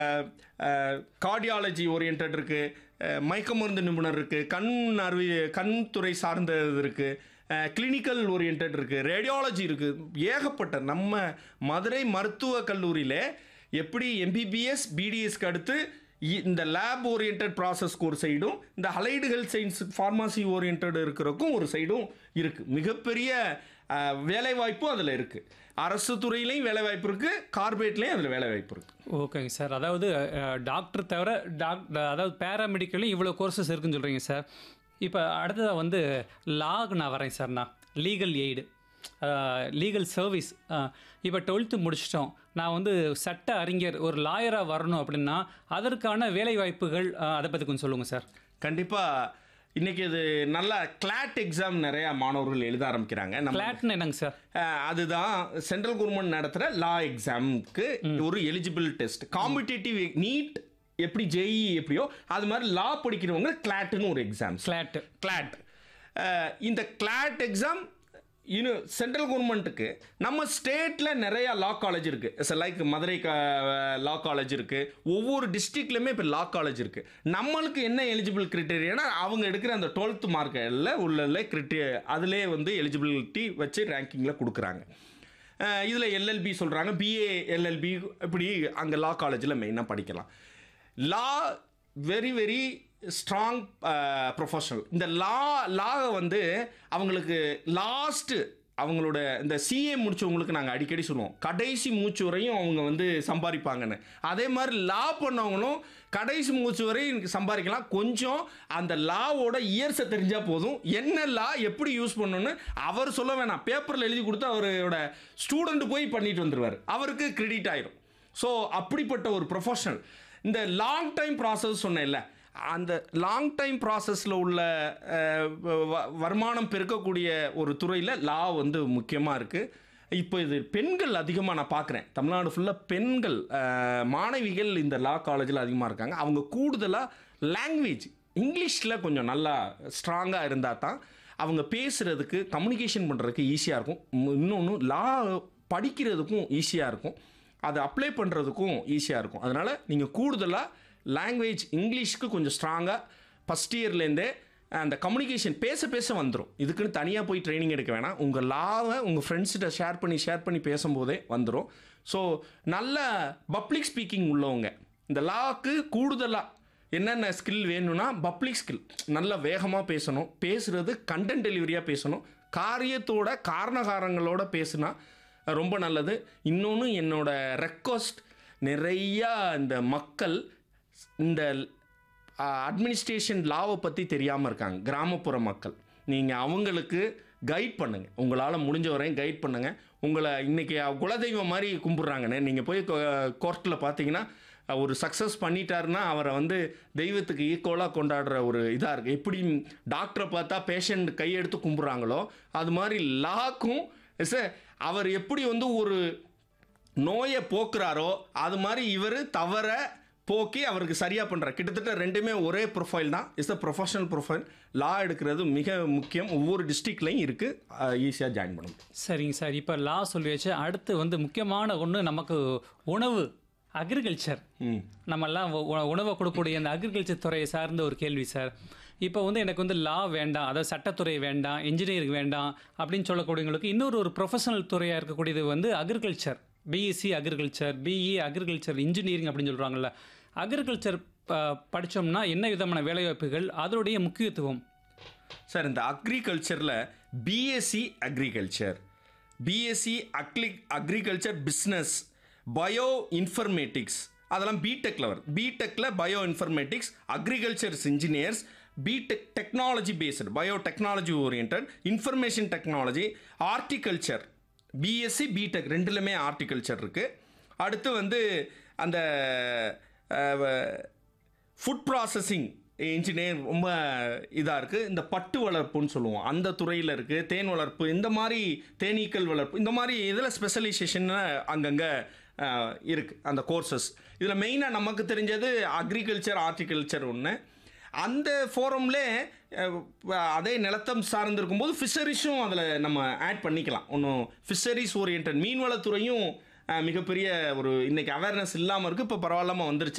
cardiology orient இருக்குது மயக்க மருந்து நிபுணர் இருக்குது கண் அறுவை கண் துறை சார்ந்தது இருக்குது கிளினிக்கல் ஓரியன்ட் இருக்குது ரேடியாலஜி இருக்குது ஏகப்பட்ட நம்ம மதுரை மருத்துவக் கல்லூரியில் எப்படி எம்பிபிஎஸ் பிடிஎஸ்க்கு அடுத்து இ- இந்த லேப் ஓரியன்ட் ப்ராசஸ் ஒரு சைடும் இந்த allied health science pharmacy orient இருக்கிறக்கும் ஒரு சைடும் இருக்குது மிகப்பெரிய அஹ், வேலைவாய்ப்பும் அதில் இருக்குது அரசு துறையிலையும் வேலைவாய்ப்பு இருக்குது கார்பரேட்லேயும் அதில் வேலைவாய்ப்பு இருக்குது ஓகேங்க சார் அதாவது அஹ், டாக்டர் தவிர டாக் அதாவது பேராமெடிக்கலையும் இவ்வளோ கோர்சஸ் இருக்குன்னு சொல்கிறீங்க சார் இப்போ அடுத்ததாக வந்து லாக் நான் வரேன் சார் நான் லீகல் எய்டு லீகல் சர்வீஸ் இப்போ டுவெல்த்து முடிச்சிட்டோம் நான் வந்து சட்ட அறிஞர் ஒரு லாயராக வரணும் அப்படின்னா அதற்கான வேலை வாய்ப்புகள் அதை பற்றி கொஞ்சம் சொல்லுங்கள் சார் கண்டிப்பாக இன்னைக்கு இது நல்ல கிளாட் எக்ஸாம் நிறைய மாணவர்கள் எழுத ஆரம்பிக்கிறாங்க நம்ம ஃப்ளாட்னு என்னங்க சார் அஹ், அதுதான் சென்ட்ரல் கவர்மெண்ட் நடத்துகிற லா எக்ஸாமுக்கு ஒரு எலிஜிபிள் டெஸ்ட் காம்படிட்டிவ் நீட் எப்படி ஜெஇ எப்படியோ அது மாதிரி லா படிக்கிறவங்க கிளாட்னு ஒரு எக்ஸாம் ஃப்ளாட்டு கிளாட் இந்த கிளாட் எக்ஸாம் இன்னும் சென்ட்ரல் கவர்மெண்ட்டுக்கு நம்ம ஸ்டேட்டில் நிறைய லா காலேஜ் இருக்குது லைக் மதுரை லா காலேஜ் இருக்குது ஒவ்வொரு டிஸ்ட்ரிக்ட்லையுமே இப்போ லா காலேஜ் இருக்குது நம்மளுக்கு என்ன எலிஜிபிள் கிரிட்டேரியானா அவங்க எடுக்கிற அந்த டுவெல்த் மார்க்கில் உள்ள கிரிட்டே அதிலே வந்து எலிஜிபிலிட்டி வச்சு ரேங்கிங்கில் கொடுக்குறாங்க இதில் எல்எல்பி சொல்கிறாங்க பிஏ எல்எல்பி இப்படி அங்கே லா காலேஜில் மெயினாக படிக்கலாம் law very very strong professional இந்த லா லாவை வந்து அவங்களுக்கு லாஸ்ட்டு அவங்களோட இந்த சிஏ முடிச்சவங்களுக்கு நாங்கள் அடிக்கடி சொல்லுவோம் கடைசி மூச்சு வரையும் அவங்க வந்து சம்பாதிப்பாங்கன்னு அதே மாதிரி லா பண்ணவங்களும் கடைசி மூச்சு வரையும் சம்பாதிக்கலாம் கொஞ்சம் அந்த லாவோட இயர்ஸை தெரிஞ்சால் போதும் என்ன லா எப்படி யூஸ் பண்ணணும்னு அவர் சொல்ல வேணாம் பேப்பரில் எழுதி கொடுத்து அவரோட ஸ்டூடெண்ட் போய் பண்ணிட்டு வந்துடுவார் அவருக்கு கிரெடிட் ஆயிரும் ஸோ அப்படிப்பட்ட ஒரு ப்ரொஃபஷனல் இந்த லாங் டைம் ப்ராசஸ் சொன்னேன்ல அந்த லாங் டைம் ப்ராசஸில் உள்ள அஹ், வ- வருமானம் பெருக்கக்கூடிய ஒரு துறையில் லா வந்து முக்கியமாக இருக்குது இப்போ இது பெண்கள் அதிகமாக நான் பார்க்குறேன் தமிழ்நாடு ஃபுல்லாக பெண்கள் அஹ், மாணவிகள் இந்த லா காலேஜில் அதிகமாக இருக்காங்க அவங்க கூடுதலாக லாங்குவேஜ் இங்கிலீஷில் கொஞ்சம் நல்லா ஸ்ட்ராங்காக இருந்தால் தான் அவங்க பேசுகிறதுக்கு கம்யூனிகேஷன் பண்ணுறதுக்கு ஈஸியாக இருக்கும் இன்னொன்று லா படிக்கிறதுக்கும் ஈஸியாக இருக்கும் அதை அப்ளை பண்ணுறதுக்கும் ஈஸியாக இருக்கும் அதனால் நீங்கள் கூடுதலாக லாங்குவேஜ் இங்கிலீஷ்க்கு கொஞ்சம் ஸ்ட்ராங்காக ஃபஸ்ட் இயர்லேருந்தே அந்த கம்யூனிகேஷன் பேச பேச வந்துடும் இதுக்குன்னு தனியாக போய் ட்ரைனிங் எடுக்க வேணாம் உங்கள் லாவை உங்கள் ஃப்ரெண்ட்ஸ்கிட்ட ஷேர் பண்ணி ஷேர் பண்ணி பேசும்போதே வந்துடும் ஸோ நல்ல பப்ளிக் ஸ்பீக்கிங் உள்ளவங்க இந்த லாக்கு கூடுதலாக என்னென்ன ஸ்கில் வேணும்னா பப்ளிக் ஸ்கில் நல்ல வேகமாக பேசணும் பேசுகிறது கண்டென்ட் டெலிவரியாக பேசணும் காரியத்தோட காரணகாரங்களோட பேசுனா ரொம்ப நல்லது இன்னொன்று என்னோட ரெக்வஸ்ட் நிறையா இந்த மக்கள் இந்த அட்மினிஸ்ட்ரேஷன் லாவை பற்றி தெரியாமல் இருக்காங்க கிராமப்புற மக்கள் நீங்கள் அவங்களுக்கு கைட் பண்ணுங்கள் உங்களால் முடிஞ்ச வரையும் கைட் பண்ணுங்கள் உங்களை இன்றைக்கி குலதெய்வம் மாதிரி கும்பிட்றாங்கண்ணே நீங்கள் போய் கோர்ட்டில் பார்த்தீங்கன்னா ஒரு சக்ஸஸ் பண்ணிட்டாருன்னா அவரை வந்து தெய்வத்துக்கு ஈக்குவலாக கொண்டாடுற ஒரு இதாக இருக்குது எப்படி டாக்டரை பார்த்தா பேஷண்ட் கையெடுத்து கும்பிட்றாங்களோ அது மாதிரி லாக்கும் சார் அவர் எப்படி வந்து ஒரு நோயை போக்குறாரோ அது மாதிரி இவர் தவற போக்கி அவருக்கு சரியாக பண்ணுறார் கிட்டத்தட்ட ரெண்டுமே ஒரே ப்ரொஃபைல் தான் is a professional profile law எடுக்கிறது மிக முக்கியம் ஒவ்வொரு டிஸ்ட்ரிக்ட்லையும் இருக்குது ஈஸியாக ஜாயின் பண்ண முடியும் சரிங்க சார் இப்போ லா சொல்லியாச்சு அடுத்து வந்து முக்கியமான ஒன்று நமக்கு உணவு அக்ரிகல்ச்சர் ம் நம்மெல்லாம் உ- உ- உணவை கொடுக்கக்கூடிய அந்த அக்ரிகல்ச்சர் துறையை சார்ந்த ஒரு கேள்வி சார் இப்போ வந்து எனக்கு வந்து லா வேண்டாம் அதாவது சட்டத்துறை வேண்டாம் இன்ஜினியரிங் வேண்டாம் அப்படின்னு சொல்லக்கூடியவங்களுக்கு இன்னொரு ஒரு ப்ரொஃபஷனல் துறையாக இருக்கக்கூடியது வந்து agriculture BSc agriculture BE agriculture engineering அப்படின்னு சொல்கிறாங்கல்ல அக்ரிகல்ச்சர் படித்தோம்னா என்ன விதமான வேலைவாய்ப்புகள் அதனுடைய முக்கியத்துவம் சார் இந்த அக்ரிகல்ச்சரில் BSc agriculture BSc agri agriculture business bio informatics அதெல்லாம் பிடெக்கில் வரும் பிடெக்கில் bio informatics agricultures engineers BTech technology based bio technology orient information technology horticulture BSc BTech ரெண்டுலையுமே ஆர்டிகல்ச்சர் இருக்குது அடுத்து வந்து அந்த ஃபுட் ப்ராசஸிங் இன்ஜினியர் ரொம்ப இதாக இருக்குது இந்த பட்டு வளர்ப்புன்னு சொல்லுவோம் அந்த துறையில் இருக்குது தேன் வளர்ப்பு இந்த மாதிரி தேனீக்கள் வளர்ப்பு இந்த மாதிரி இதில் ஸ்பெஷலைசேஷன் அங்கங்கே இருக்குது அந்த கோர்சஸ் இதில் மெயினாக நமக்கு தெரிஞ்சது அக்ரிகல்ச்சர் ஆர்டிகல்ச்சர் ஒன்று அந்த ஃபோரம்லே அதே நிலத்தம் சார்ந்திருக்கும்போது ஃபிஷரிஸும் அதில் நம்ம ஆட் பண்ணிக்கலாம் ஒன்றும் ஃபிஷரிஸ் ஓரியன்ட் மீன்வளத்துறையும் அஹ், மிகப்பெரிய ஒரு இன்னைக்கு அவேர்னஸ் இல்லாமல் இருக்குது இப்போ பரவாயில்லாமல் வந்துருச்சு